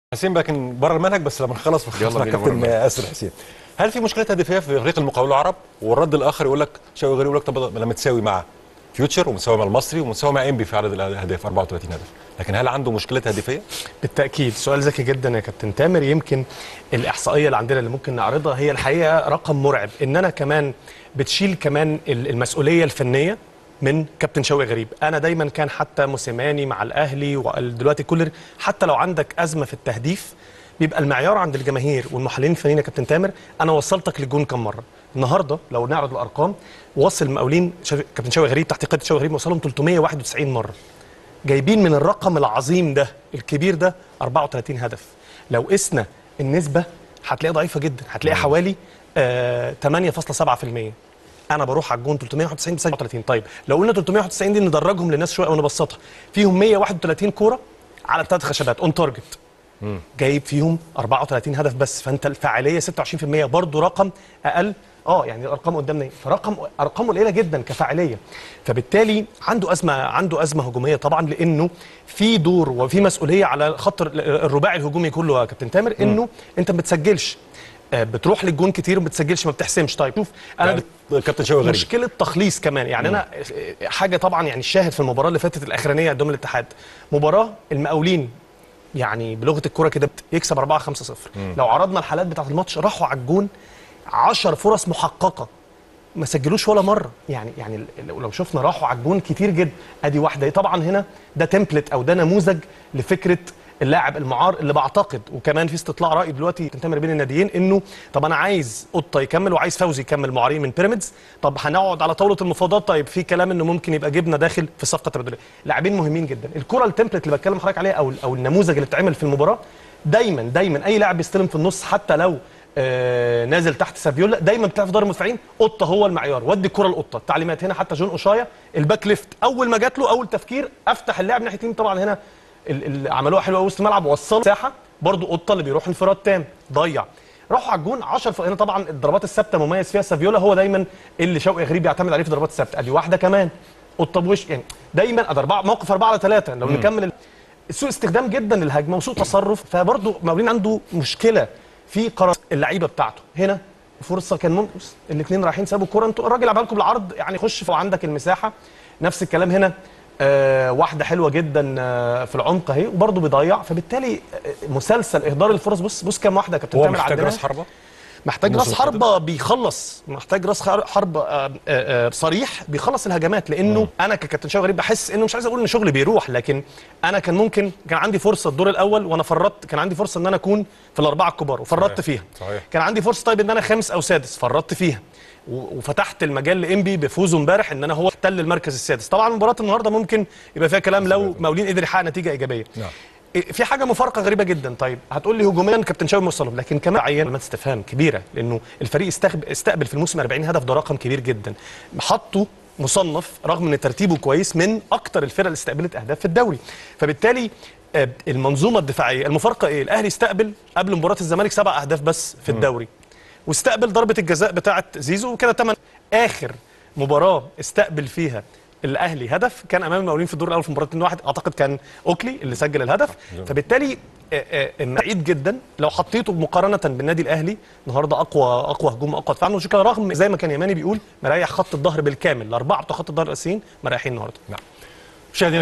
حسين لكن بره المنهج بس لما نخلص يلا مع بينا بره كابتن المنهج. اسر حسين هل في مشكله هدفيه في فريق المقاولون العرب والرد الاخر يقول لك شوقي غريب يقول لك طب ما انا متساوي مع فيوتشر ومتساوي مع المصري ومتساوي مع انبي في عدد الاهداف 34 هدف لكن هل عنده مشكله هدفيه؟ بالتاكيد سؤال ذكي جدا يا كابتن تامر يمكن الاحصائيه اللي عندنا اللي ممكن نعرضها هي الحقيقه رقم مرعب ان انا كمان بتشيل كمان ال- المسؤوليه الفنيه من كابتن شوقي غريب انا دايما كان حتى موسيماني مع الاهلي ودلوقتي كولر حتى لو عندك ازمه في التهديف بيبقى المعيار عند الجماهير والمحللين الفنيين يا كابتن تامر انا وصلتك للجون كم مره النهارده لو نعرض الارقام وصل المقاولين شو- كابتن شوقي غريب تحت قياده شوقي غريب وصلهم 391 مره جايبين من الرقم العظيم ده الكبير ده 34 هدف لو قسنا النسبه هتلاقيها ضعيفه جدا هتلاقي حوالي آه 8.7% انا بروح على الجون 391 بسجل 30 طيب لو قلنا 391 دي ندرجهم للناس شويه ونبسطها فيهم 131 كوره على ثلاث خشبات اون تارجت جايب فيهم 34 هدف بس فانت الفاعليه 26% برضه رقم اقل اه يعني الارقام قدامنا إيه؟ فرقم ارقام قليله جدا كفاعليه فبالتالي عنده ازمه عنده ازمه هجوميه طبعا لانه في دور وفي مسؤوليه على خط ال- الرباعي الهجومي كله يا كابتن تامر انه انت ما بتسجلش آه، بتروح للجون كتير وما بتسجلش ما بتحسمش طيب شوف انا يعني بت... كابتن شوقي غريب مشكله تخليص كمان يعني انا حاجه طبعا يعني الشاهد في المباراه اللي فاتت الاخرانيه قدام الاتحاد مباراه المقاولين يعني بلغه الكوره كده يكسب 4 5 0 لو عرضنا الحالات بتاعه الماتش راحوا على الجون 10 فرص محققه ما سجلوش ولا مره يعني يعني لو لو شفنا راحوا على الجون كتير جدا ادي واحده طبعا هنا ده تمبلت او ده نموذج لفكره اللاعب المعار اللي بعتقد وكمان في استطلاع راي دلوقتي تنتمر بين الناديين انه طب انا عايز قطه يكمل وعايز فوزي يكمل معارين من بيراميدز طب هنقعد على طاوله المفاوضات طيب في كلام انه ممكن يبقى جبنه داخل في الصفقه التبادليه لاعبين مهمين جدا الكره التمبلت اللي بتكلم حضرتك عليها او او النموذج اللي بتعمل في المباراه دايما دايما اي لاعب بيستلم في النص حتى لو آه، نازل تحت سافيولا دايما بتلاقي في دار المدافعين قطه هو المعيار ودي الكره لقطه التعليمات هنا حتى جون اوشايا الباك ليفت اول ما جات له اول تفكير افتح اللاعب ناحيه اليمين طبعا هنا ال- ال- عملوها حلوه قوي وسط الملعب وصلوا مساحه برضو قطه اللي بيروح انفراد تام ضيع راحوا على الجون 10 ف... هنا طبعا الضربات الثابته مميز فيها سافيولا هو دايما اللي شوقي غريب بيعتمد عليه في الضربات الثابته ادي واحده كمان قطه بوش يعني دايما ادي اربعه موقف 4 على 3 لو نكمل ال... سوء استخدام جدا للهجمه وسوء تصرف فبرضه مقاولين عنده مشكله في قرار اللعيبه بتاعته هنا فرصه كان ممكن الاثنين رايحين سابوا الكوره انتوا الراجل عمل لكم بالعرض يعني خش وعندك المساحه نفس الكلام هنا آه واحده حلوه جدا آه في العمق اهي وبرضه بيضيع فبالتالي آه، مسلسل اهدار الفرص بص بص كام واحده يا كابتن هو تامر محتاج عندنا راس حربه محتاج راس الموسم حربة بيخلص محتاج راس خر- حربة آه، آه، آه، صريح بيخلص الهجمات لانه انا ككابتن شوقي غريب بحس انه مش عايز اقول ان شغلي بيروح لكن انا كان ممكن كان عندي فرصه الدور الاول وانا فرطت كان عندي فرصه ان انا اكون في الاربعه الكبار وفرطت صحيح، فيها صحيح. كان عندي فرصه طيب ان انا خامس او سادس فرطت فيها و- وفتحت المجال لانبي بفوزه امبارح ان انا هو احتل المركز السادس طبعا مباراه النهارده ممكن يبقى فيها كلام لو مقاولين قدر يحقق نتيجه ايجابيه نعم. في حاجه مفارقه غريبه جدا طيب هتقول لي هجوميا كابتن شاوي موصلهم لكن كمان عين علامات استفهام كبيره لانه الفريق استخب... استقبل في الموسم 40 هدف ده رقم كبير جدا حطه مصنف رغم ان ترتيبه كويس من اكتر الفرق اللي استقبلت اهداف في الدوري فبالتالي آه، المنظومه الدفاعيه المفارقه ايه الاهلي استقبل قبل مباراه الزمالك سبع اهداف بس في الدوري واستقبل ضربه الجزاء بتاعه زيزو وكده ثمان اخر مباراه استقبل فيها الاهلي هدف كان امام المقاولين في الدور الاول في مباراه 2-1 اعتقد كان اوكلي اللي سجل الهدف فبالتالي آه، آه، بعيد جدا لو حطيته مقارنه بالنادي الاهلي النهارده اقوى اقوى هجوم اقوى دفاع وشو كده رغم زي ما كان يماني بيقول مريح خط الظهر بالكامل الاربعه بتوع خط الظهر الاساسيين مريحين النهارده مشاهدينا